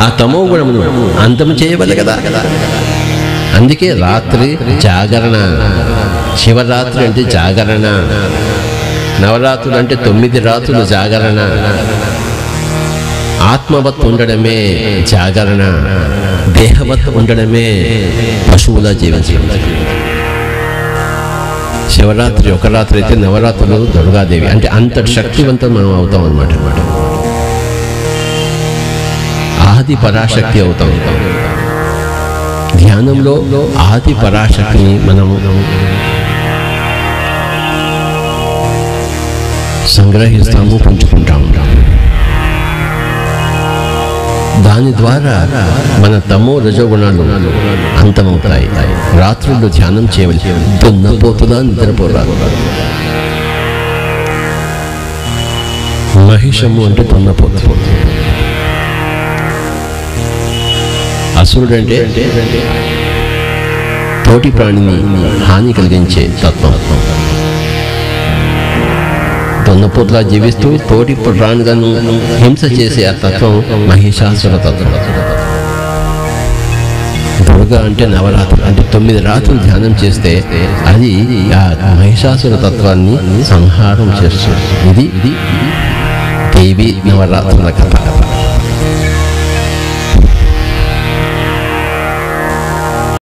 ఆ తమో గుణమును అంతం చేయవలె కదా అందుకే రాత్రి జాగరణ శివరాత్రి అంటే జాగరణ నవరాత్రులు అంటే తొమ్మిది రాత్రులు జాగరణ ఆత్మవత్ ఉండడమే జాగరణ దేహవత్ ఉండడమే పశువులా జీవించడం శివరాత్రి ఒక రాత్రి అయితే నవరాత్రులు దుర్గాదేవి అంటే అంతటి శక్తివంతం మనం అవుతాం అనమాట ఆది పరాశక్తి అవుతాం ధ్యానంలో ఆది పరాశక్తిని మనము సంగ్రహిస్తాము పుంజుకుంటాము దాని ద్వారా మన తమో రజోగుణాలు అంతమవుతాయి రాత్రుల్లో ధ్యానం చేయవలసి దున్నపోతులా నిద్రపోరాదు మహిషము అంటే దున్నపోతు అసురుడు అంటే తోటి ప్రాణిని హాని కలిగించే తత్వం దున్నపోతులా జీవిస్తూ తోటి ప్రాణులను హింస చేసే ఆ తత్వం మహిషాసుర తత్వం దుర్గా అంటే నవరాత్రులు అంటే తొమ్మిది రాత్రులు ధ్యానం చేస్తే అది ఆ మహిషాసుర తత్వాన్ని సంహారం చేస్తుంది ఇది ఇది దేవి నవరాత్రుల కథ